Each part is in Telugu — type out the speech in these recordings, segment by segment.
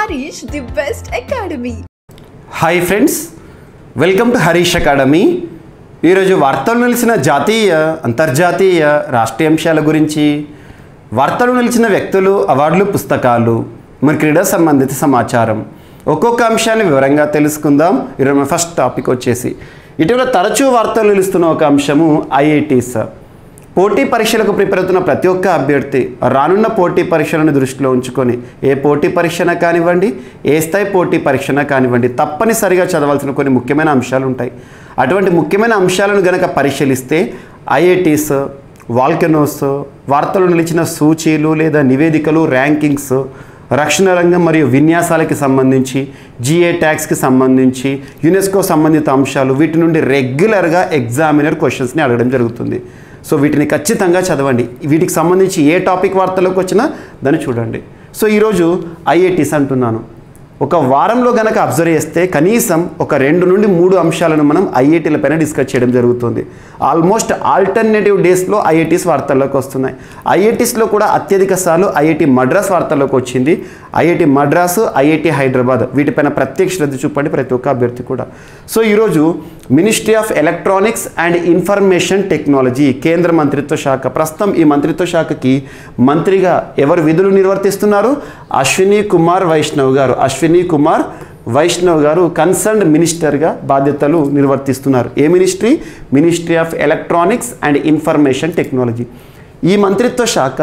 Harish, the best academy. Hi friends welcome to Harish academy ఈరోజు వార్తలు నిలిచిన జాతీయ అంతర్జాతీయ రాష్ట్రీయ అంశాల గురించి వార్తలు నిలిచిన వ్యక్తులు అవార్డులు పుస్తకాలు మరి క్రీడా సంబంధిత సమాచారం ఒక్కొక్క అంశాన్ని వివరంగా తెలుసుకుందాం ఈరోజు మన ఫస్ట్ టాపిక్ వచ్చేసి ఇటీవల తరచూ వార్తలు నిలుస్తున్న ఒక అంశము ఐఐటీస్ పోటీ పరీక్షలకు ప్రిపేర్ అవుతున్న ప్రతి ఒక్క అభ్యర్థి రానున్న పోటీ పరీక్షలను దృష్టిలో ఉంచుకొని ఏ పోటీ పరీక్షన కానివ్వండి ఏ స్థాయి పోటీ పరీక్షన కానివ్వండి తప్పనిసరిగా చదవాల్సిన కొన్ని ముఖ్యమైన అంశాలు ఉంటాయి అటువంటి ముఖ్యమైన అంశాలను గనక పరిశీలిస్తే ఐఐటీస్ వాల్కెనోస్ వార్తలు నిలిచిన సూచీలు లేదా నివేదికలు ర్యాంకింగ్స్ రక్షణ రంగం మరియు విన్యాసాలకి సంబంధించి జిఏ ట్యాక్స్కి సంబంధించి యునెస్కో సంబంధిత అంశాలు వీటి నుండి రెగ్యులర్గా ఎగ్జామినర్ క్వశ్చన్స్ని అడగడం జరుగుతుంది సో వీటిని ఖచ్చితంగా చదవండి వీటికి సంబంధించి ఏ టాపిక్ వార్తలోకి వచ్చినా దాన్ని చూడండి సో ఈరోజు ఐఐటీస్ అంటున్నాను ఒక వారంలో గనక అబ్జర్వ్ చేస్తే కనీసం ఒక రెండు నుండి మూడు అంశాలను మనం ఐఐటీల పైన డిస్కస్ చేయడం జరుగుతుంది ఆల్మోస్ట్ ఆల్టర్నేటివ్ డేస్లో ఐఐటీస్ వార్తల్లోకి వస్తున్నాయి ఐఐటీస్లో కూడా అత్యధిక సార్లు ఐఐటి మద్రాస్ వార్తల్లోకి వచ్చింది ఐఐటి మద్రాసు ఐఐటి హైదరాబాద్ వీటిపైన ప్రత్యేక శ్రద్ధ చూపండి ప్రతి ఒక్క అభ్యర్థి కూడా సో ఈరోజు ministry of electronics and information technology కేంద్ర మంత్రిత్వ శాఖ ప్రస్తుతం ఈ మంత్రిత్వ శాఖకి మంత్రిగా ఎవరు విధులు నిర్వర్తిస్తున్నారు అశ్విని కుమార్ వైష్ణవ్ గారు అశ్విని కుమార్ వైష్ణవ్ గారు కన్సర్న్డ్ మినిస్టర్గా బాధ్యతలు నిర్వర్తిస్తున్నారు a ministry ministry of electronics and information technology ఈ మంత్రిత్వ శాఖ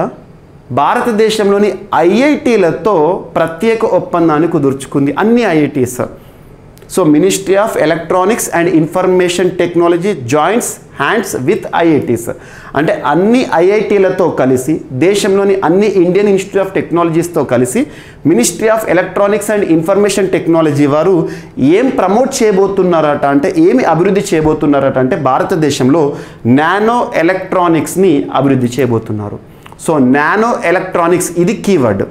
భారతదేశంలోని ఐఐటీలతో ప్రత్యేక ఒప్పందాన్ని కుదుర్చుకుంది అన్ని IITs so ministry of electronics and information technology joints hands with IITs అంటే అన్ని ఐఐటీలతో కలిసి దేశంలోని అన్ని ఇండియన్ ఇన్స్టిట్యూట్ ఆఫ్ టెక్నాలజీస్తో కలిసి ministry of electronics and information technology వారు ఏం ప్రమోట్ చేయబోతున్నారట అంటే ఏమి అభివృద్ధి చేయబోతున్నారట అంటే భారతదేశంలో నానో ఎలక్ట్రానిక్స్ని అభివృద్ధి చేయబోతున్నారు సో నానో ఎలక్ట్రానిక్స్ ఇది కీవర్డ్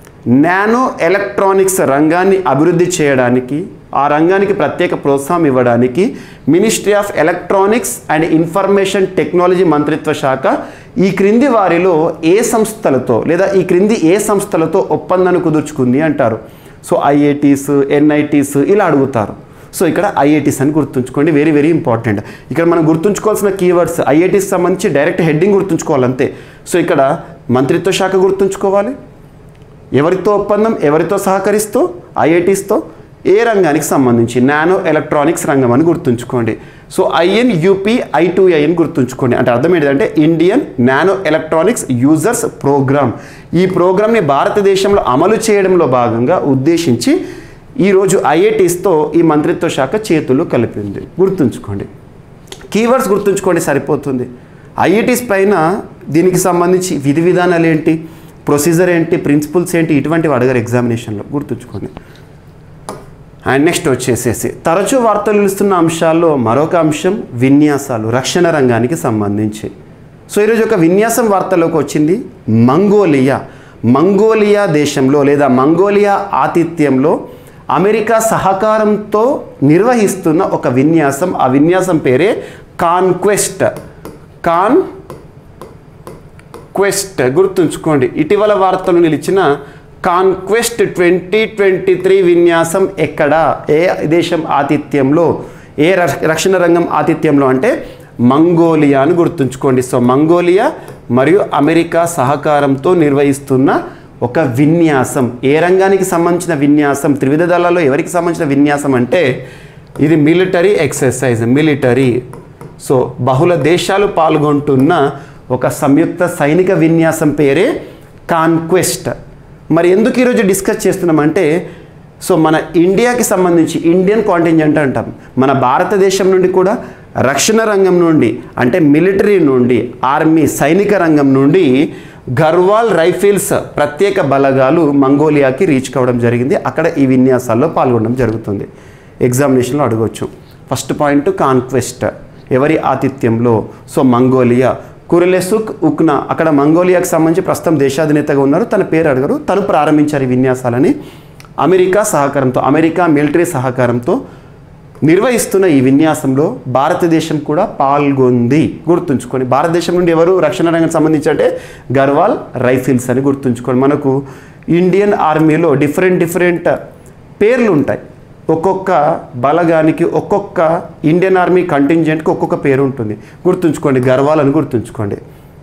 నానో ఎలక్ట్రానిక్స్ రంగాన్ని అభివృద్ధి చేయడానికి ఆ రంగానికి ప్రత్యేక ప్రోత్సాహం ఇవ్వడానికి ministry of electronics and information technology మంత్రిత్వ శాఖ ఈ క్రింది వారిలో ఏ సంస్థలతో లేదా ఈ క్రింది ఏ సంస్థలతో ఒప్పందాన్ని కుదుర్చుకుంది అంటారు సో ఐఐటీస్ ఎన్ఐటీస్ ఇలా అడుగుతారు సో ఇక్కడ ఐఐటీస్ అని గుర్తుంచుకోండి వెరీ వెరీ ఇంపార్టెంట్ ఇక్కడ మనం గుర్తుంచుకోవాల్సిన కీవర్డ్స్ ఐఐటీస్ సంబంధించి డైరెక్ట్ హెడ్డింగ్ గుర్తుంచుకోవాలంతే సో ఇక్కడ మంత్రిత్వ శాఖ గుర్తుంచుకోవాలి ఎవరితో ఒప్పందం ఎవరితో సహకరిస్తూ ఐఐటీస్తో ఏ రంగానికి సంబంధించి నానో ఎలక్ట్రానిక్స్ రంగం అని గుర్తుంచుకోండి so IN UP I two IN గుర్తుంచుకోండి అంటే అర్థం ఏంటంటే Indian nano electronics users programme ఈ ప్రోగ్రామ్ని భారతదేశంలో అమలు చేయడంలో భాగంగా ఉద్దేశించి ఈరోజు ఐఐటీస్తో ఈ మంత్రిత్వ శాఖ చేతులు కలిపింది గుర్తుంచుకోండి కీవర్డ్స్ గుర్తుంచుకోండి సరిపోతుంది ఐఐటీస్ పైన దీనికి సంబంధించి విధి విధానాలు ఏంటి ప్రొసీజర్ ఏంటి ప్రిన్సిపల్స్ ఏంటి ఇటువంటివి అడగారు ఎగ్జామినేషన్లో గుర్తుంచుకోండి అండ్ నెక్స్ట్ వచ్చేసేసి తరచూ వార్తలు నిలుస్తున్న అంశాల్లో మరొక అంశం విన్యాసాలు రక్షణ రంగానికి సంబంధించి సో ఈరోజు ఒక విన్యాసం వార్తలోకి వచ్చింది మంగోలియా మంగోలియా దేశంలో లేదా మంగోలియా ఆతిథ్యంలో అమెరికా సహకారంతో నిర్వహిస్తున్న ఒక విన్యాసం ఆ విన్యాసం పేరే కాన్క్వెస్ట్ కాన్ క్వెస్ట్ గుర్తుంచుకోండి ఇటీవల వార్తలు నిలిచిన కాన్క్వెస్ట్ ట్వంటీ ట్వంటీ త్రీ విన్యాసం ఎక్కడ ఏ దేశం ఆతిథ్యంలో ఏ రక్ష- రక్షణ రంగం ఆతిథ్యంలో అంటే మంగోలియా అని గుర్తుంచుకోండి సో మంగోలియా మరియు అమెరికా సహకారంతో నిర్వహిస్తున్న ఒక విన్యాసం ఏ రంగానికి సంబంధించిన విన్యాసం త్రివిధ దళాల్లో ఎవరికి సంబంధించిన విన్యాసం అంటే ఇది మిలిటరీ ఎక్సర్సైజ్ మిలిటరీ సో బహుళ దేశాలు పాల్గొంటున్న ఒక సంయుక్త సైనిక విన్యాసం పేరే కాన్క్వెస్ట్ మరి ఎందుకు ఈరోజు డిస్కస్ చేస్తున్నామంటే సో మన ఇండియాకి సంబంధించి ఇండియన్ కాంటింజెంట్ అంటాం మన భారతదేశం నుండి కూడా రక్షణ రంగం నుండి అంటే మిలిటరీ నుండి ఆర్మీ సైనిక రంగం నుండి గర్వాల్ రైఫిల్స్ ప్రత్యేక బలగాలు మంగోలియాకి రీచ్ కావడం జరిగింది అక్కడ ఈ విన్యాసాల్లో పాల్గొనడం జరుగుతుంది ఎగ్జామినేషన్లో అడగవచ్చు ఫస్ట్ పాయింట్ కాన్క్వెస్ట్ ఎవరి ఆతిథ్యంలో సో మంగోలియా కురెలెసుక్ ఉక్నా అక్కడ మంగోలియాకి సంబంధించి ప్రస్తుతం దేశాధినేతగా ఉన్నారు తన పేరు అడగరు తను ప్రారంభించారు ఈ విన్యాసాలని అమెరికా సహకారంతో అమెరికా మిలిటరీ సహకారంతో నిర్వహిస్తున్న ఈ విన్యాసంలో భారతదేశం కూడా పాల్గొంది గుర్తుంచుకోండి భారతదేశం నుండి ఎవరు రక్షణ రంగానికి సంబంధించి అంటే గర్వాల్ రైఫిల్స్ అని గుర్తుంచుకోండి మనకు ఇండియన్ ఆర్మీలో డిఫరెంట్ డిఫరెంట్ పేర్లు ఉంటాయి ఒక్కొక్క బలగానికి ఒక్కొక్క ఇండియన్ ఆర్మీ కంటింజెంట్కి ఒక్కొక్క పేరు ఉంటుంది గుర్తుంచుకోండి గర్వాలని గుర్తుంచుకోండి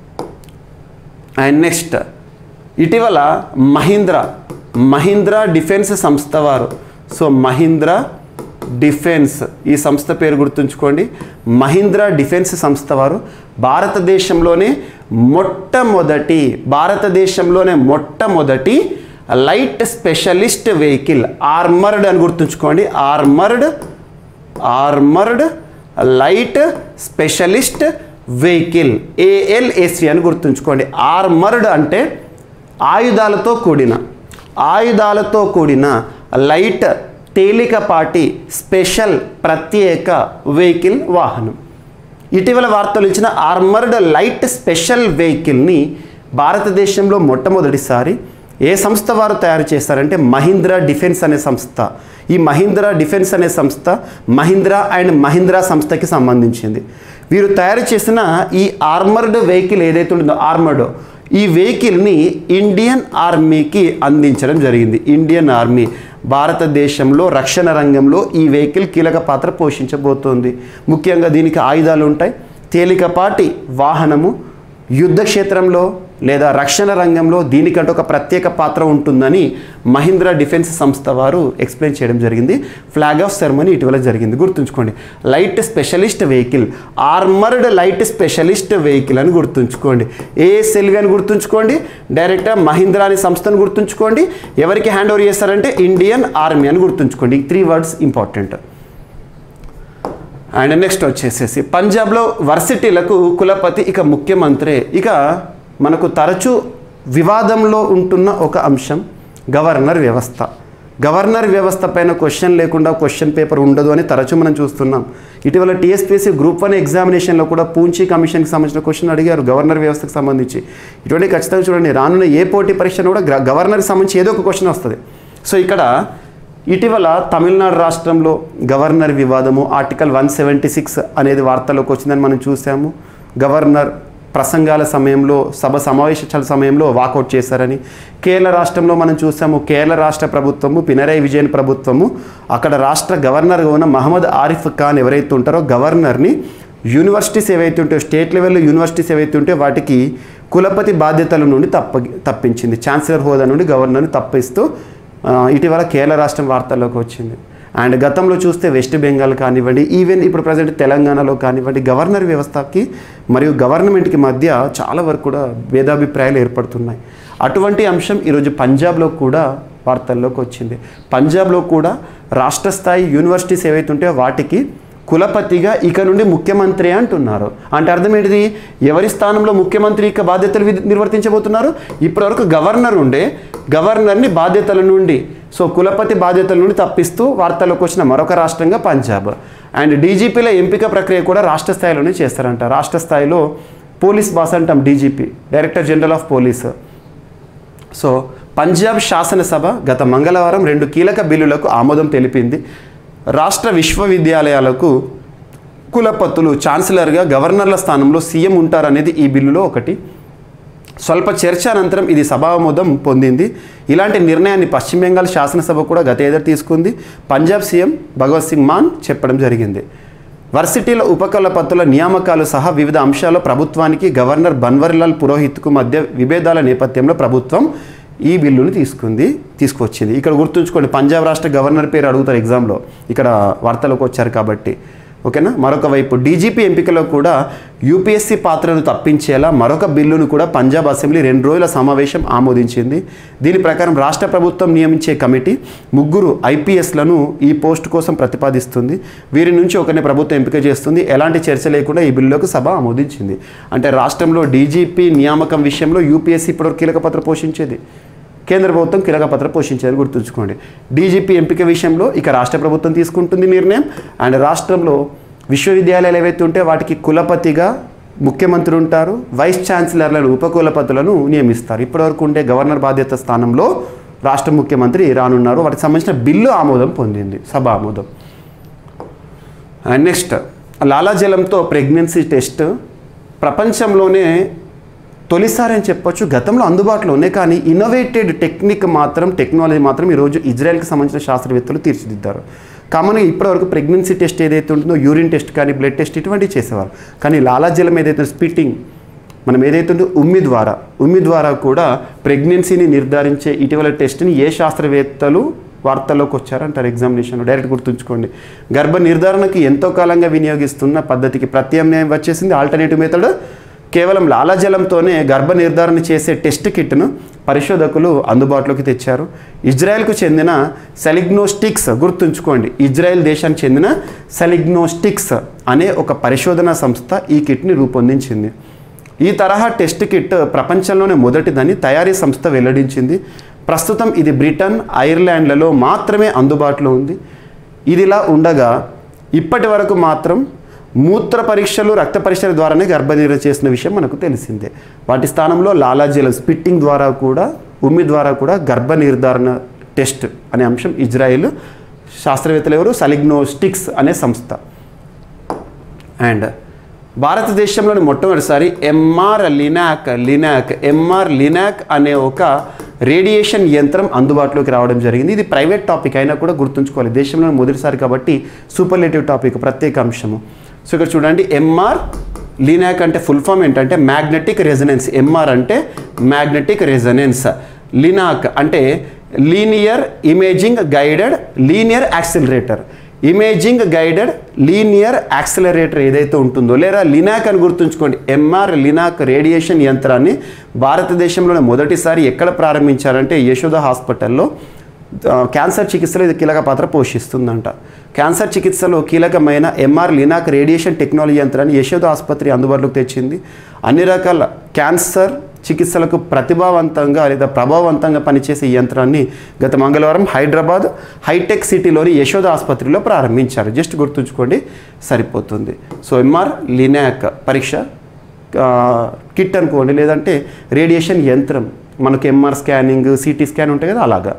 అండ్ నెక్స్ట్ ఇటీవల మహీంద్రా మహీంద్రా డిఫెన్స్ సంస్థ వారు సో మహీంద్రా డిఫెన్స్ ఈ సంస్థ పేరు గుర్తుంచుకోండి మహీంద్రా డిఫెన్స్ సంస్థ వారు భారతదేశంలోనే మొట్టమొదటి భారతదేశంలోనే మొట్టమొదటి లైట్ స్పెషలిస్ట్ వెహికల్ ఆర్మర్డ్ అని గుర్తుంచుకోండి armoured armoured light specialist vehicle ALSV అని గుర్తుంచుకోండి ఆర్మర్డ్ అంటే ఆయుధాలతో కూడిన ఆయుధాలతో కూడిన లైట్ తేలికపాటి స్పెషల్ ప్రత్యేక వెహికల్ వాహనం ఇటీవల వార్తలు ఇచ్చిన ఆర్మర్డ్ లైట్ స్పెషల్ వెహికల్ని భారతదేశంలో మొట్టమొదటిసారి ఏ సంస్థ వారు తయారు చేస్తారంటే మహీంద్రా డిఫెన్స్ అనే సంస్థ ఈ మహీంద్రా డిఫెన్స్ అనే సంస్థ మహీంద్రా అండ్ మహీంద్రా సంస్థకి సంబంధించింది వీరు తయారు చేసిన ఈ ఆర్మర్డ్ వెహికల్ ఏదైతే ఉంటుందో ఆర్మర్డ్ ఈ వెహికల్ని ఇండియన్ ఆర్మీకి అందించడం జరిగింది ఇండియన్ ఆర్మీ భారతదేశంలో రక్షణ రంగంలో ఈ వెహికల్ కీలక పాత్ర పోషించబోతోంది ముఖ్యంగా దీనికి ఆయుధాలు ఉంటాయి తేలికపాటి వాహనము యుద్ధ క్షేత్రంలో లేదా రక్షణ రంగంలో దీనికంటే ఒక ప్రత్యేక పాత్ర ఉంటుందని మహీంద్రా డిఫెన్స్ సంస్థ వారు ఎక్స్ప్లెయిన్ చేయడం జరిగింది ఫ్లాగ్ ఆఫ్ సెరమనీ ఇటీవల జరిగింది గుర్తుంచుకోండి light specialist vehicle armoured light specialist vehicle అని గుర్తుంచుకోండి ఏఎస్ఎల్వి అని గుర్తుంచుకోండి డైరెక్ట్గా మహీంద్రా అనే సంస్థను గుర్తుంచుకోండి ఎవరికి హ్యాండ్ ఓవర్ చేస్తారంటే ఇండియన్ ఆర్మీ అని గుర్తుంచుకోండి ఈ three words important and next వచ్చేసేసి పంజాబ్లో వర్సిటీలకు కులపతి ఇక ముఖ్యమంత్రి ఇక మనకు తరచూ వివాదంలో ఉంటున్న ఒక అంశం గవర్నర్ వ్యవస్థ గవర్నర్ వ్యవస్థ పైన క్వశ్చన్ లేకుండా క్వశ్చన్ పేపర్ ఉండదు అని తరచూ మనం చూస్తున్నాం ఇటీవల టీఎస్పీఎస్సీ గ్రూప్ వన్ ఎగ్జామినేషన్లో కూడా పూంచి కమిషన్కి సంబంధించిన క్వశ్చన్ అడిగారు గవర్నర్ వ్యవస్థకు సంబంధించి ఇటువంటి ఖచ్చితంగా చూడండి రానున్న ఏ పోటీ పరీక్షను కూడా గ్ర- గవర్నర్కి సంబంధించి ఏదో ఒక క్వశ్చన్ వస్తుంది సో ఇక్కడ ఇటీవల తమిళనాడు రాష్ట్రంలో గవర్నర్ వివాదము ఆర్టికల్ వన్ సెవెంటీ సిక్స్ అనేది వార్తల్లోకి వచ్చిందని మనం చూసాము గవర్నర్ ప్రసంగాల సమయంలో సభ సమావేశాల సమయంలో వాకౌట్ చేశారని కేరళ రాష్ట్రంలో మనం చూసాము కేరళ రాష్ట్ర ప్రభుత్వము పినరయ్ విజయన్ ప్రభుత్వము అక్కడ రాష్ట్ర గవర్నర్గా ఉన్న మహమ్మద్ ఆరిఫ్ ఖాన్ ఎవరైతే ఉంటారో గవర్నర్ని యూనివర్సిటీస్ ఏవైతే ఉంటాయో స్టేట్ లెవెల్లో యూనివర్సిటీస్ ఏవైతే ఉంటాయో వాటికి కులపతి బాధ్యతల నుండి తప్ప తప్పించింది ఛాన్సలర్ హోదా నుండి గవర్నర్ని తప్పిస్తూ ఆ, ఇటీవల కేరళ రాష్ట్రం వార్తల్లోకి వచ్చింది అండ్ గతంలో చూస్తే వెస్ట్ బెంగాల్ కానివ్వండి ఈవెన్ ఇప్పుడు ప్రజెంట్ తెలంగాణలో కానివ్వండి గవర్నర్ వ్యవస్థకి మరియు గవర్నమెంట్కి మధ్య చాలా వరకు కూడా భేదాభిప్రాయాలు ఏర్పడుతున్నాయి అటువంటి అంశం ఈరోజు పంజాబ్లో కూడా వార్తల్లోకి వచ్చింది పంజాబ్లో కూడా రాష్ట్ర స్థాయి యూనివర్సిటీస్ ఏవైతే ఉంటాయో వాటికి కులపతిగా ఇక నుండి ముఖ్యమంత్రి అంటున్నారు అంటే అర్థం ఏంటిది ఎవరి స్థానంలో ముఖ్యమంత్రి ఇక బాధ్యతలు విధి- నిర్వర్తించబోతున్నారు ఇప్పటివరకు గవర్నర్ ఉండే గవర్నర్ని బాధ్యతల నుండి సో కులపతి బాధ్యతల నుండి తప్పిస్తూ వార్తల్లోకి వచ్చిన మరొక రాష్ట్రంగా పంజాబ్ అండ్ డీజీపీల ఎంపిక ప్రక్రియ కూడా రాష్ట్ర స్థాయిలోనే చేస్తారంట రాష్ట్ర స్థాయిలో పోలీస్ బాస్ అంటాం DGP director general of police so Punjab శాసనసభ గత మంగళవారం రెండు కీలక బిల్లులకు ఆమోదం తెలిపింది రాష్ట్ర విశ్వవిద్యాలయాలకు కులపతులు ఛాన్సలర్గా గవర్నర్ల స్థానంలో సీఎం ఉంటారనేది ఈ బిల్లులో ఒకటి స్వల్ప చర్చ అనంతరం ఇది సభామోదం పొందింది ఇలాంటి నిర్ణయాన్ని పశ్చిమ బెంగాల్ శాసనసభ కూడా గత ఏడాది తీసుకుంది పంజాబ్ సీఎం భగవత్ సింగ్ మాన్ చెప్పడం జరిగింది వర్సిటీల ఉపకులపతుల నియామకాలు సహా వివిధ అంశాల్లో ప్రభుత్వానికి గవర్నర్ బన్వరిలాల్ పురోహిత్కు మధ్య విభేదాల నేపథ్యంలో ప్రభుత్వం ఈ బిల్లును తీసుకుంది తీసుకొచ్చింది ఇక్కడ గుర్తుంచుకోండి పంజాబ్ రాష్ట్ర గవర్నర్ పేరు అడుగుతారు ఎగ్జామ్లో ఇక్కడ వార్తలోకి వచ్చారు కాబట్టి ఓకేనా మరొక వైపు డీజీపీ ఎంపికలో కూడా యూపీఎస్సీ పాత్రను తప్పించేలా మరొక బిల్లును కూడా పంజాబ్ అసెంబ్లీ రెండు రోజుల సమావేశం ఆమోదించింది దీని ప్రకారం రాష్ట్ర ప్రభుత్వం నియమించే కమిటీ ముగ్గురు ఐపీఎస్లను ఈ పోస్ట్ కోసం ప్రతిపాదిస్తుంది వీరి నుంచి ఒకరిని ప్రభుత్వం ఎంపిక చేస్తుంది ఎలాంటి చర్చ లేకుండా ఈ బిల్లులకు సభ ఆమోదించింది అంటే రాష్ట్రంలో డీజీపీ నియామకం విషయంలో యూపీఎస్సీ ఇప్పటివరకు కీలక పాత్ర పోషించేది కేంద్ర ప్రభుత్వం కీలక పాత్ర పోషించారు గుర్తుంచుకోండి డీజీపీ ఎంపిక విషయంలో ఇక రాష్ట్ర ప్రభుత్వం తీసుకుంటుంది నిర్ణయం అండ్ రాష్ట్రంలో విశ్వవిద్యాలయాలు ఏవైతే ఉంటే వాటికి కులపతిగా ముఖ్యమంత్రి ఉంటారు వైస్ ఛాన్సలర్లను ఉపకులపతులను నియమిస్తారు ఇప్పటివరకు ఉండే గవర్నర్ బాధ్యత స్థానంలో రాష్ట్ర ముఖ్యమంత్రి రానున్నారు వాటికి సంబంధించిన బిల్లు ఆమోదం పొందింది సభ ఆమోదం అండ్ నెక్స్ట్ లాలాజలంతో ప్రెగ్నెన్సీ టెస్ట్ ప్రపంచంలోనే తొలిసారి అని చెప్పొచ్చు గతంలో అందుబాటులో ఉన్నాయి కానీ ఇన్నోవేటెడ్ టెక్నిక్ మాత్రం టెక్నాలజీ మాత్రం ఈరోజు ఇజ్రాయెల్కి సంబంధించిన శాస్త్రవేత్తలు తీర్చిదిద్దారు కామన్గా ఇప్పటివరకు ప్రెగ్నెన్సీ టెస్ట్ ఏదైతే ఉంటుందో యూరిన్ టెస్ట్ కానీ బ్లడ్ టెస్ట్ ఇటువంటివి చేసేవారు కానీ లాలాజలం ఏదైతే స్పిట్టింగ్ మనం ఏదైతే ఉందో ఉమ్మి ద్వారా ఉమ్మి ద్వారా కూడా ప్రెగ్నెన్సీని నిర్ధారించే ఇటీవల టెస్ట్ని ఏ శాస్త్రవేత్తలు వార్తల్లోకి వచ్చారంటారు ఎగ్జామినేషన్లో డైరెక్ట్ గుర్తుంచుకోండి గర్భ నిర్ధారణకి ఎంతో కాలంగా వినియోగిస్తున్న పద్ధతికి ప్రత్యామ్నాయం వచ్చేసింది ఆల్టర్నేటివ్ మెథడ్ కేవలం లాలాజలంతోనే గర్భ నిర్ధారణ చేసే టెస్ట్ కిట్ను పరిశోధకులు అందుబాటులోకి తెచ్చారు ఇజ్రాయెల్కు చెందిన సెలిగ్నోస్టిక్స్ గుర్తుంచుకోండి ఇజ్రాయెల్ దేశానికి చెందిన సెలిగ్నోస్టిక్స్ అనే ఒక పరిశోధనా సంస్థ ఈ కిట్ని రూపొందించింది ఈ తరహా టెస్ట్ కిట్ ప్రపంచంలోనే మొదటిదని తయారీ సంస్థ వెల్లడించింది ప్రస్తుతం ఇది బ్రిటన్ ఐర్లాండ్లలో మాత్రమే అందుబాటులో ఉంది ఇదిలా ఉండగా ఇప్పటి వరకు మాత్రం మూత్ర పరీక్షలు రక్త పరీక్షల ద్వారానే గర్భనిర్ణ చేసిన విషయం మనకు తెలిసిందే వాటి స్థానంలో లాలాజీల స్పిట్టింగ్ ద్వారా కూడా ఉమ్మి ద్వారా కూడా గర్భ నిర్ధారణ టెస్ట్ అనే అంశం ఇజ్రాయెల్ శాస్త్రవేత్తలు ఎవరు సలిగ్నోస్టిక్స్ అనే సంస్థ అండ్ భారతదేశంలోని మొట్టమొదటిసారి MR linac linac MR linac అనే ఒక రేడియేషన్ యంత్రం అందుబాటులోకి రావడం జరిగింది ఇది ప్రైవేట్ టాపిక్ అయినా కూడా గుర్తుంచుకోవాలి దేశంలో మొదటిసారి కాబట్టి సూపర్లేటివ్ టాపిక్ ప్రత్యేక అంశము సో ఇక్కడ చూడండి ఎంఆర్ లీనాక్ అంటే ఫుల్ ఫామ్ ఏంటంటే మ్యాగ్నెటిక్ రెజనెన్స్ ఎంఆర్ అంటే మ్యాగ్నెటిక్ రెజనెన్స్ లినాక్ అంటే linear imaging guided linear accelerator imaging guided linear accelerator ఏదైతే ఉంటుందో లేదా లినాక్ అని గుర్తుంచుకోండి ఎంఆర్ లినాక్ రేడియేషన్ యంత్రాన్ని భారతదేశంలోనే మొదటిసారి ఎక్కడ ప్రారంభించారంటే యశోద హాస్పిటల్లో ఆ, క్యాన్సర్ చికిత్సలో ఇది కీలక పాత్ర పోషిస్తుందంట క్యాన్సర్ చికిత్సలో కీలకమైన ఎంఆర్ లినాక్ రేడియేషన్ టెక్నాలజీ యంత్రాన్ని యశోద ఆసుపత్రి అందుబాటులోకి తెచ్చింది అన్ని రకాల క్యాన్సర్ చికిత్సలకు ప్రతిభావంతంగా లేదా ప్రభావవంతంగా పనిచేసే ఈ యంత్రాన్ని గత మంగళవారం హైదరాబాద్ హైటెక్ సిటీలోని యశోద ఆసుపత్రిలో ప్రారంభించారు జస్ట్ గుర్తుంచుకోండి సరిపోతుంది సో ఎంఆర్ లినాక్ పరీక్ష ఆ, కిట్ అనుకోండి లేదంటే రేడియేషన్ యంత్రం మనకు ఎంఆర్ స్కానింగ్ సిటీ స్కాన్ ఉంటాయి కదా అలాగా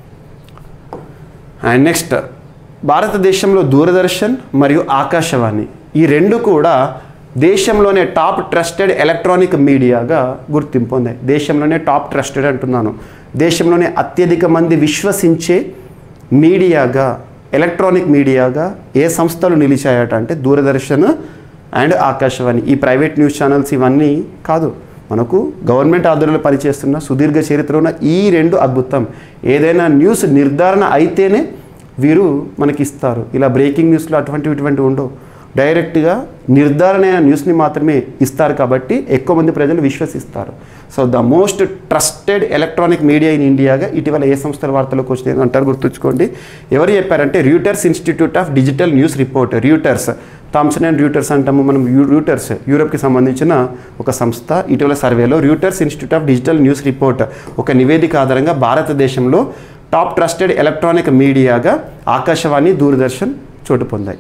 అండ్ నెక్స్ట్ భారతదేశంలో దూరదర్శన్ మరియు ఆకాశవాణి ఈ రెండు కూడా దేశంలోనే టాప్ ట్రస్టెడ్ ఎలక్ట్రానిక్ మీడియాగా గుర్తింపు పొందాయి దేశంలోనే టాప్ ట్రస్టెడ్ అంటున్నాను దేశంలోనే అత్యధిక మంది విశ్వసించే మీడియాగా ఎలక్ట్రానిక్ మీడియాగా ఏ సంస్థలు నిలిచాయట అంటే దూరదర్శన్ అండ్ ఆకాశవాణి ఈ ప్రైవేట్ న్యూస్ ఛానల్స్ ఇవన్నీ కాదు మనకు గవర్నమెంట్ ఆధ్వర్యంలో పనిచేస్తున్న సుదీర్ఘ చరిత్ర ఉన్న ఈ రెండు అద్భుతం ఏదైనా న్యూస్ నిర్ధారణ అయితేనే వీరు మనకి ఇస్తారు ఇలా బ్రేకింగ్ న్యూస్లో అటువంటివి ఇటువంటివి ఉండవు డైరెక్ట్గా నిర్ధారణ అయిన న్యూస్ని మాత్రమే ఇస్తారు కాబట్టి ఎక్కువ మంది ప్రజలు విశ్వసిస్తారు so the most trusted electronic media in ఇండియాగా ఇటీవల ఏ సంస్థల వార్తలకు వచ్చింది అంటారు గుర్తుంచుకోండి ఎవరు చెప్పారంటే Reuters institute of digital news report Reuters Thomson and Reuters అంటాము మనం యూ- ర్యూటర్స్ యూరోప్కి సంబంధించిన ఒక సంస్థ ఇటీవల సర్వేలో Reuters institute of digital news report ఒక నివేదిక ఆధారంగా భారతదేశంలో టాప్ ట్రస్టెడ్ ఎలక్ట్రానిక్ మీడియాగా ఆకాశవాణి దూరదర్శన్ చోటు పొందాయి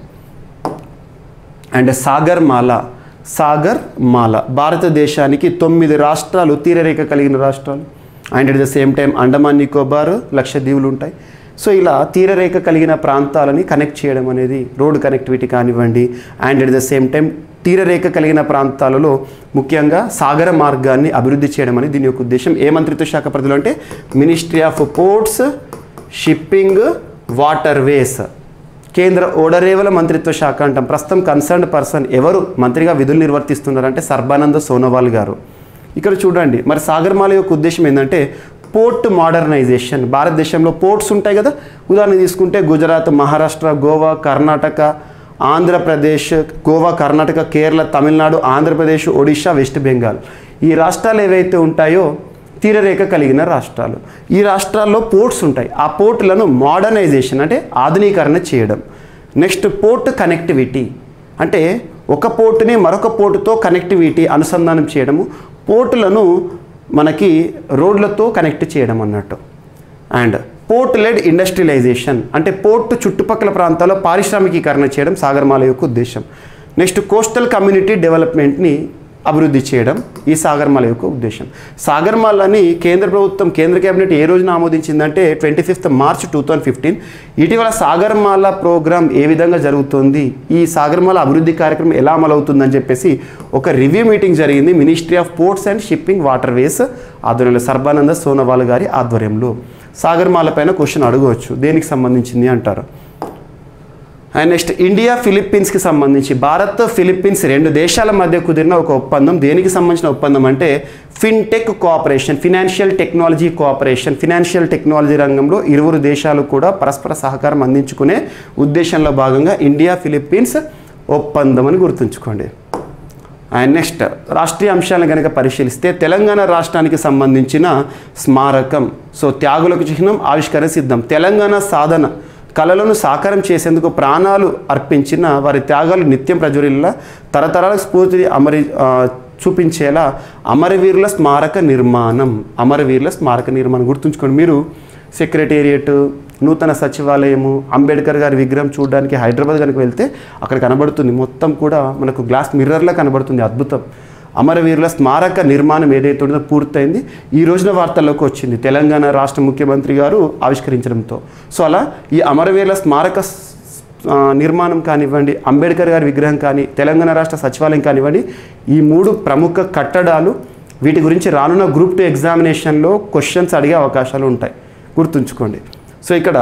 అండ్ సాగర్ మాల సాగర్ మాల భారతదేశానికి తొమ్మిది రాష్ట్రాలు తీరరేఖ కలిగిన రాష్ట్రాలు and at the same time Andaman Nicobar లక్షద్వీపులు ఉంటాయి సో ఇలా తీరరేఖ కలిగిన ప్రాంతాలని కనెక్ట్ చేయడం అనేది రోడ్ కనెక్టివిటీ కానివ్వండి and at the same time తీరరేఖ కలిగిన ప్రాంతాలలో ముఖ్యంగా సాగర మార్గాన్ని అభివృద్ధి చేయడం అనేది దీని యొక్క ఉద్దేశం ఏ మంత్రిత్వ శాఖ పరిధిలో అంటే ministry of ports shipping waterways కేంద్ర ఓడరేవుల మంత్రిత్వ శాఖ అంటాం ప్రస్తుతం కన్సర్న్డ్ పర్సన్ ఎవరు మంత్రిగా విధులు నిర్వర్తిస్తున్నారంటే సర్బానంద సోనోవాల్ గారు ఇక్కడ చూడండి మరి సాగర్మాల యొక్క ఉద్దేశం ఏంటంటే పోర్ట్ మోడర్నైజేషన్ భారతదేశంలో పోర్ట్స్ ఉంటాయి కదా ఉదాహరణ తీసుకుంటే గుజరాత్ మహారాష్ట్ర గోవా కర్ణాటక ఆంధ్రప్రదేశ్ గోవా కర్ణాటక కేరళ తమిళనాడు ఆంధ్రప్రదేశ్ ఒడిశా వెస్ట్ బెంగాల్ ఈ రాష్ట్రాలు ఏవైతే ఉంటాయో తీరరేఖ కలిగిన రాష్ట్రాలు ఈ రాష్ట్రాల్లో పోర్ట్స్ ఉంటాయి ఆ పోర్టులను మోడర్నైజేషన్ అంటే ఆధునీకరణ చేయడం నెక్స్ట్ పోర్ట్ కనెక్టివిటీ అంటే ఒక పోర్టుని మరొక పోర్టుతో కనెక్టివిటీ అనుసంధానం చేయడము పోర్టులను మనకి రోడ్లతో కనెక్ట్ చేయడం అన్నట్టు అండ్ పోర్ట్ లెడ్ ఇండస్ట్రియలైజేషన్ అంటే పోర్టు చుట్టుపక్కల ప్రాంతాల్లో పారిశ్రామికీకరణ చేయడం సాగర్మాల యొక్క ఉద్దేశం నెక్స్ట్ కోస్టల్ కమ్యూనిటీ డెవలప్మెంట్ని అభివృద్ధి చేయడం ఈ సాగర్మాల యొక్క ఉద్దేశం సాగర్మాలని కేంద్ర ప్రభుత్వం కేంద్ర కేబినెట్ ఏ రోజున ఆమోదించిందంటే twenty fifth March two thousand fifteen ఇటీవల సాగర్మాల ప్రోగ్రామ్ ఏ విధంగా జరుగుతుంది ఈ సాగర్మాల అభివృద్ధి కార్యక్రమం ఎలా అమలవుతుందని చెప్పేసి ఒక రివ్యూ మీటింగ్ జరిగింది ministry of ports and shipping waterways ఆధ్వర్యంలో సర్బానంద సోనోవాల్ గారి ఆధ్వర్యంలో సాగర్మాల పైన క్వశ్చన్ అడగవచ్చు దేనికి సంబంధించింది అంటారు అండ్ నెక్స్ట్ ఇండియా ఫిలిప్పీన్స్కి సంబంధించి భారత్ ఫిలిప్పీన్స్ రెండు దేశాల మధ్య కుదిరిన ఒక ఒప్పందం దేనికి సంబంధించిన ఒప్పందం అంటే fintech cooperation financial technology cooperation financial technology రంగంలో ఇరువురు దేశాలు కూడా పరస్పర సహకారం అందించుకునే ఉద్దేశంలో భాగంగా ఇండియా ఫిలిప్పీన్స్ ఒప్పందం అని గుర్తుంచుకోండి అండ్ నెక్స్ట్ రాష్ట్రీయ అంశాలను కనుక పరిశీలిస్తే తెలంగాణ రాష్ట్రానికి సంబంధించిన స్మారకం సో త్యాగులకు చిహ్నం ఆవిష్కరణ సిద్ధం తెలంగాణ సాధన కళలను సాకారం చేసేందుకు ప్రాణాలు అర్పించిన వారి త్యాగాలు నిత్యం ప్రజ్వరిల్లా తరతరాల స్ఫూర్తి అమరి ఆ, చూపించేలా అమరవీరుల స్మారక నిర్మాణం అమరవీరుల స్మారక నిర్మాణం గుర్తుంచుకోండి మీరు సెక్రటేరియట్ నూతన సచివాలయము అంబేద్కర్ గారి విగ్రహం చూడడానికి హైదరాబాద్ కనుక వెళ్తే అక్కడ కనబడుతుంది మొత్తం కూడా మనకు గ్లాస్ మిర్రర్లా కనబడుతుంది అద్భుతం అమరవీరుల స్మారక నిర్మాణం ఏదైతే ఉందో పూర్తయింది ఈ రోజున వార్తల్లోకి వచ్చింది తెలంగాణ రాష్ట్ర ముఖ్యమంత్రి గారు ఆవిష్కరించడంతో సో అలా ఈ అమరవీరుల స్మారక స్- ఆ, నిర్మాణం కానివ్వండి అంబేద్కర్ గారి విగ్రహం కానీ తెలంగాణ రాష్ట్ర సచివాలయం కానివ్వండి ఈ మూడు ప్రముఖ కట్టడాలు వీటి గురించి రానున్న గ్రూప్ టూ ఎగ్జామినేషన్లో క్వశ్చన్స్ అడిగే అవకాశాలు ఉంటాయి గుర్తుంచుకోండి సో ఇక్కడ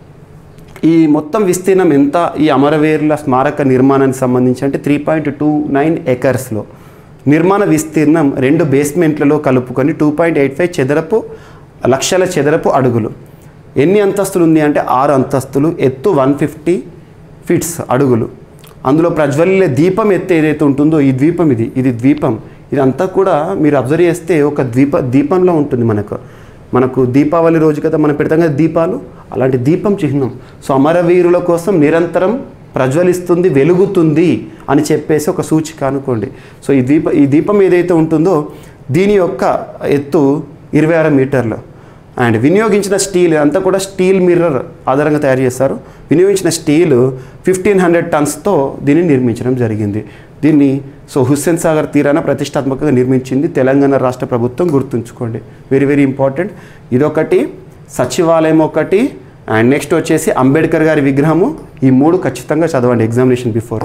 ఈ మొత్తం విస్తీర్ణం ఎంత ఈ అమరవీరుల స్మారక నిర్మాణానికి సంబంధించి అంటే త్రీ పాయింట్ టూ నైన్ ఎకర్స్లో నిర్మాణ విస్తీర్ణం రెండు బేస్మెంట్లలో కలుపుకొని టూ పాయింట్ ఎయిట్ ఫైవ్ చదరపు లక్షల చదరపు అడుగులు ఎన్ని అంతస్తులు ఉంది అంటే ఆరు అంతస్తులు ఎత్తు వన్ ఫిఫ్టీ ఫీట్స్ అడుగులు అందులో ప్రజ్వలిల్లే దీపం ఎత్తు ఏదైతే ఉంటుందో ఈ ద్వీపం ఇది ఇది ద్వీపం ఇదంతా కూడా మీరు అబ్జర్వ్ చేస్తే ఒక ద్వీప దీపంలో ఉంటుంది మనకు మనకు దీపావళి రోజు కదా మనం పెడతాం కదా దీపాలు అలాంటి దీపం చిహ్నం సో అమరవీరుల కోసం నిరంతరం ప్రజ్వలిస్తుంది వెలుగుతుంది అని చెప్పేసి ఒక సూచిక అనుకోండి సో ఈ దీప ఈ దీపం ఏదైతే ఉంటుందో దీని యొక్క ఎత్తు ఇరవై ఆరు మీటర్లు అండ్ వినియోగించిన స్టీల్ అంతా కూడా స్టీల్ మిర్రర్ ఆధారంగా తయారు చేస్తారు వినియోగించిన స్టీల్ ఫిఫ్టీన్ హండ్రెడ్ టన్స్తో దీన్ని నిర్మించడం జరిగింది దీన్ని సో హుస్సేన్ సాగర్ తీరాన ప్రతిష్టాత్మకంగా నిర్మించింది తెలంగాణ రాష్ట్ర ప్రభుత్వం గుర్తుంచుకోండి వెరీ వెరీ ఇంపార్టెంట్ ఇదొకటి సచివాలయం ఒకటి అండ్ నెక్స్ట్ వచ్చేసి అంబేద్కర్ గారి విగ్రహము ఈ మూడు ఖచ్చితంగా చదవండి examination before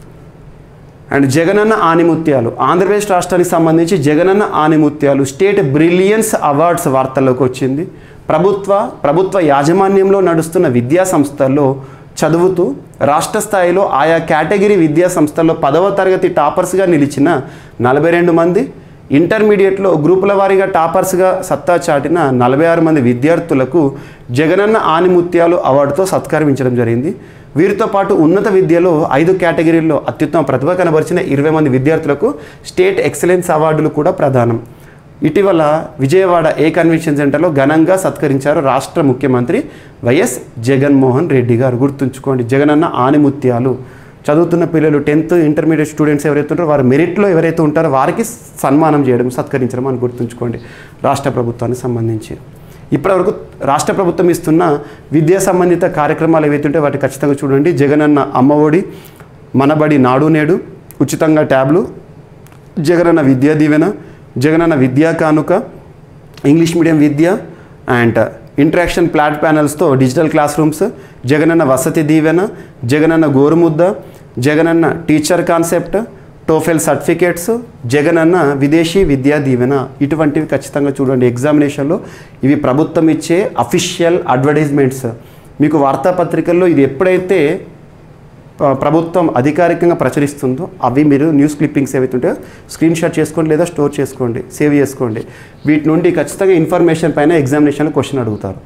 and Jagananna Animutyalu Andhra Pradesh రాష్ట్రానికి సంబంధించి Jagananna Animutyalu state brilliance awards వార్తల్లోకి వచ్చింది ప్రభుత్వ ప్రభుత్వ యాజమాన్యంలో నడుస్తున్న విద్యా సంస్థల్లో చదువుతూ రాష్ట్ర స్థాయిలో ఆయా కేటగిరీ విద్యా సంస్థల్లో పదవ తరగతి టాపర్స్గా నిలిచిన నలభై రెండు మంది ఇంటర్మీడియట్లో గ్రూపుల వారీగా టాపర్స్గా సత్తా చాటిన నలభై ఆరు మంది విద్యార్థులకు జగనన్న ఆనిముత్యాలు అవార్డుతో సత్కరించడం జరిగింది వీరితో పాటు ఉన్నత విద్యలో ఐదు కేటగిరీల్లో అత్యుత్తమ ప్రతిభ కనబరిచిన ఇరవై మంది విద్యార్థులకు స్టేట్ ఎక్సలెన్స్ అవార్డులు కూడా ప్రదానం ఇటీవల విజయవాడ ఏ కన్వెన్షన్ సెంటర్లో ఘనంగా సత్కరించారు రాష్ట్ర ముఖ్యమంత్రి వైఎస్ జగన్మోహన్ రెడ్డి గారు గుర్తుంచుకోండి జగనన్న ఆనిముత్యాలు చదువుతున్న పిల్లలు టెన్త్ ఇంటర్మీడియట్ స్టూడెంట్స్ ఎవరైతే ఉంటారో వారి మెరిట్లో ఎవరైతే ఉంటారో వారికి సన్మానం చేయడం సత్కరించడం అని గుర్తుంచుకోండి రాష్ట్ర ప్రభుత్వానికి సంబంధించి ఇప్పటివరకు రాష్ట్ర ప్రభుత్వం ఇస్తున్న విద్యా సంబంధిత కార్యక్రమాలు ఏవైతే ఉంటే వాటి ఖచ్చితంగా చూడండి జగనన్న అమ్మఒడి మనబడి నాడు నేడు ఉచితంగా ట్యాబ్లు జగనన్న విద్యా దీవెన జగనన్న విద్యా కానుక ఇంగ్లీష్ మీడియం విద్య అండ్ ఇంటరాక్షన్ ప్లాట్ ప్యానల్స్తో digital classrooms Jagananna Vasathi Deevena Jagananna Gorumudda Jagananna teacher concept TOEFL certificates Jagananna Videshi Vidya దీవెన ఇటువంటివి ఖచ్చితంగా చూడండి ఎగ్జామినేషన్లో ఇవి ప్రభుత్వం ఇచ్చే అఫీషియల్ అడ్వర్టైజ్మెంట్స్ మీకు వార్తాపత్రికల్లో ఇది ఎప్పుడైతే ఆ, ప్రభుత్వం అధికారికంగా ప్రచురిస్తుందో అవి మీరు న్యూస్ క్లిప్పింగ్స్ ఏవైతే ఉంటాయో స్క్రీన్ షాట్ చేసుకోండి లేదా స్టోర్ చేసుకోండి సేవ్ చేసుకోండి వీటి నుండి ఖచ్చితంగా ఇన్ఫర్మేషన్ పైన ఎగ్జామినేషన్లో క్వశ్చన్ అడుగుతారు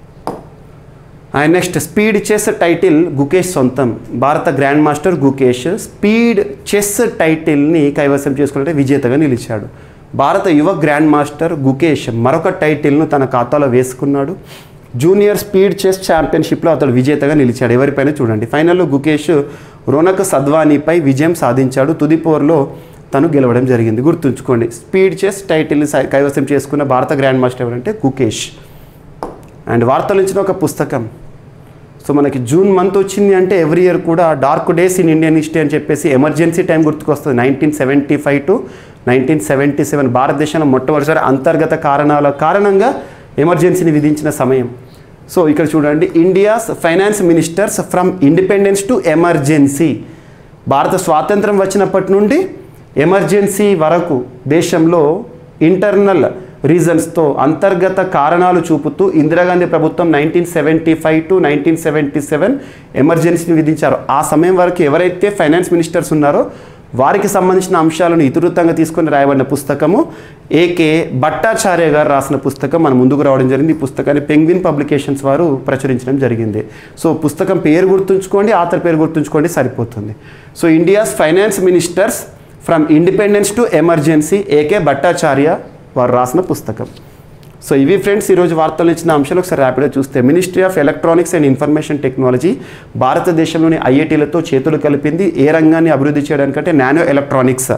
and next speed chess title Gukesh సొంతం భారత grandmaster Gukesh speed chess టైటిల్ని కైవసం చేసుకుంటే విజేతగా నిలిచాడు భారత యువ గ్రాండ్ మాస్టర్ గుకేష్ మరొక టైటిల్ను తన ఖాతాలో వేసుకున్నాడు జూనియర్ స్పీడ్ చెస్ ఛాంపియన్షిప్లో అతడు విజేతగా నిలిచాడు ఎవరిపైన చూడండి ఫైనల్లో గుకేష్ రోనక్ సద్వానీపై విజయం సాధించాడు తుది పోర్లో తను గెలవడం జరిగింది గుర్తుంచుకోండి స్పీడ్ చెస్ టైటిల్ని సై- కైవసం చేసుకున్న భారత గ్రాండ్ మాస్టర్ ఎవరంటే గుకేష్ అండ్ వార్తలు ఇచ్చిన ఒక పుస్తకం సో మనకి జూన్ మంత్ వచ్చింది అంటే ఎవ్రీ ఇయర్ కూడా dark days in Indian history అని చెప్పేసి ఎమర్జెన్సీ టైం గుర్తుకొస్తుంది nineteen seventy five to nineteen seventy seven భారతదేశంలో మొట్టమొదటిసారి అంతర్గత కారణాల కారణంగా ఎమర్జెన్సీని విధించిన సమయం సో ఇక్కడ చూడండి India's finance ministers from independence to emergency భారత స్వాతంత్రం వచ్చినప్పటి నుండి ఎమర్జెన్సీ వరకు దేశంలో ఇంటర్నల్ రీజన్స్తో అంతర్గత కారణాలు చూపుతూ ఇందిరాగాంధీ ప్రభుత్వం nineteen seventy five to nineteen seventy seven ఎమర్జెన్సీని విధించారు ఆ సమయం వరకు ఎవరైతే ఫైనాన్స్ మినిస్టర్స్ ఉన్నారో వారికి సంబంధించిన అంశాలను ఇతివృత్తంగా తీసుకొని రాయబడిన పుస్తకము ఏకే భట్టాచార్య గారు రాసిన పుస్తకం మన ముందుకు రావడం జరిగింది ఈ పుస్తకాన్ని పెంగ్విన్ పబ్లికేషన్స్ వారు ప్రచురించడం జరిగింది సో పుస్తకం పేరు గుర్తుంచుకోండి ఆథర్ పేరు గుర్తుంచుకోండి సరిపోతుంది so India's finance ministers from independence to emergency A K Bhattacharya వారు రాసిన పుస్తకం సో ఇవి ఫ్రెండ్స్ ఈరోజు వార్తలు ఇచ్చిన అంశాలు ఒకసారి ర్యాపిడ్గా చూస్తే ministry of electronics and information technology భారతదేశంలోని ఐఐటీలతో చేతులు కలిపింది ఏ రంగాన్ని అభివృద్ధి చేయడానికంటే నానో ఎలక్ట్రానిక్స్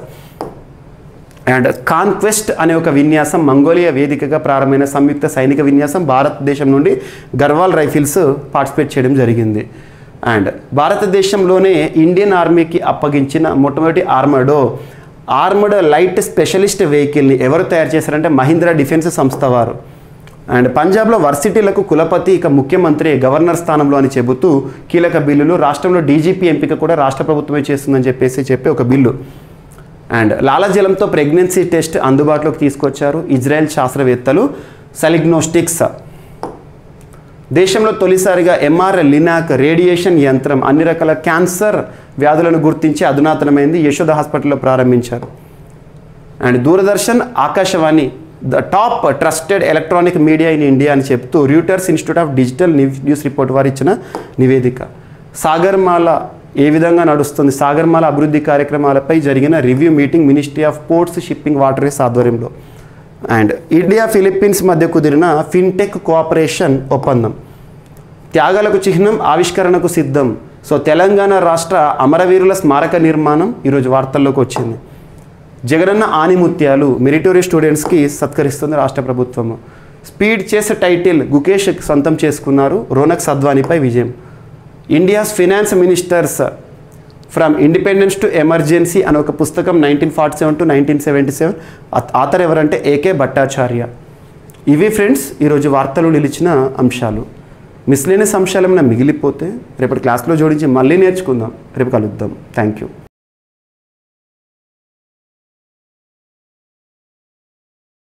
అండ్ కాన్క్వెస్ట్ అనే ఒక విన్యాసం మంగోలియా వేదికగా ప్రారంభమైన సంయుక్త సైనిక విన్యాసం భారతదేశం నుండి గర్వాల్ రైఫిల్స్ పార్టిసిపేట్ చేయడం జరిగింది అండ్ భారతదేశంలోనే ఇండియన్ ఆర్మీకి అప్పగించిన మొట్టమొదటి ఆర్మడో ఆర్మడ్ లైట్ స్పెషలిస్ట్ వెహికల్ని ఎవరు తయారు చేశారంటే మహీంద్రా డిఫెన్స్ సంస్థ వారు అండ్ పంజాబ్లో వర్సిటీలకు కులపతి ఇక ముఖ్యమంత్రి గవర్నర్ స్థానంలో అని చెబుతూ కీలక బిల్లులు రాష్ట్రంలో డీజీపీ ఎంపిక కూడా రాష్ట్ర ప్రభుత్వమే చేస్తుందని చెప్పేసి చెప్పి ఒక బిల్లు అండ్ లాలాజలంతో ప్రెగ్నెన్సీ టెస్ట్ అందుబాటులోకి తీసుకొచ్చారు ఇజ్రాయెల్ శాస్త్రవేత్తలు సలిగ్నోస్టిక్స్ దేశంలో తొలిసారిగా ఎంఆర్ లినాక్ రేడియేషన్ యంత్రం అన్ని రకాల క్యాన్సర్ వ్యాధులను గుర్తించి అధునాతనమైంది యశోద హాస్పిటల్లో ప్రారంభించారు and Doordarshan Akashvani the top trusted electronic media in India అని చెప్తూ Reuters institute of digital news report వారు ఇచ్చిన నివేదిక సాగర్మాల ఏ విధంగా నడుస్తుంది సాగర్మాల అభివృద్ధి కార్యక్రమాలపై జరిగిన review meeting ministry of ports shipping waterways ఆధ్వర్యంలో అండ్ ఇండియా ఫిలిప్పీన్స్ మధ్య కుదిరిన ఫిన్టెక్ కోఆపరేషన్ ఒప్పందం త్యాగాలకు చిహ్నం ఆవిష్కరణకు సిద్ధం సో తెలంగాణ రాష్ట్ర అమరవీరుల స్మారక నిర్మాణం ఈరోజు వార్తల్లోకి వచ్చింది జగనన్న ఆనిముత్యాలు మెరిటోరీ స్టూడెంట్స్కి సత్కరిస్తుంది రాష్ట్ర ప్రభుత్వం స్పీడ్ చేసే టైటిల్ గుకేష్ సొంతం చేసుకున్నారు రోనక్ సద్వానిపై విజయం India's finance ministers from independence to emergency అనే ఒక పుస్తకం nineteen forty seven to nineteen seventy seven author ఎవరంటే ఏకే భట్టాచార్య ఇవి ఫ్రెండ్స్ ఈరోజు వార్తలు నిలిచిన అంశాలు మిస్లేనియస్ అంశాలు ఏమైనా మిగిలిపోతే రేపటి క్లాస్లో జోడించి మళ్ళీ నేర్చుకుందాం రేపు కలుద్దాం థ్యాంక్ యూ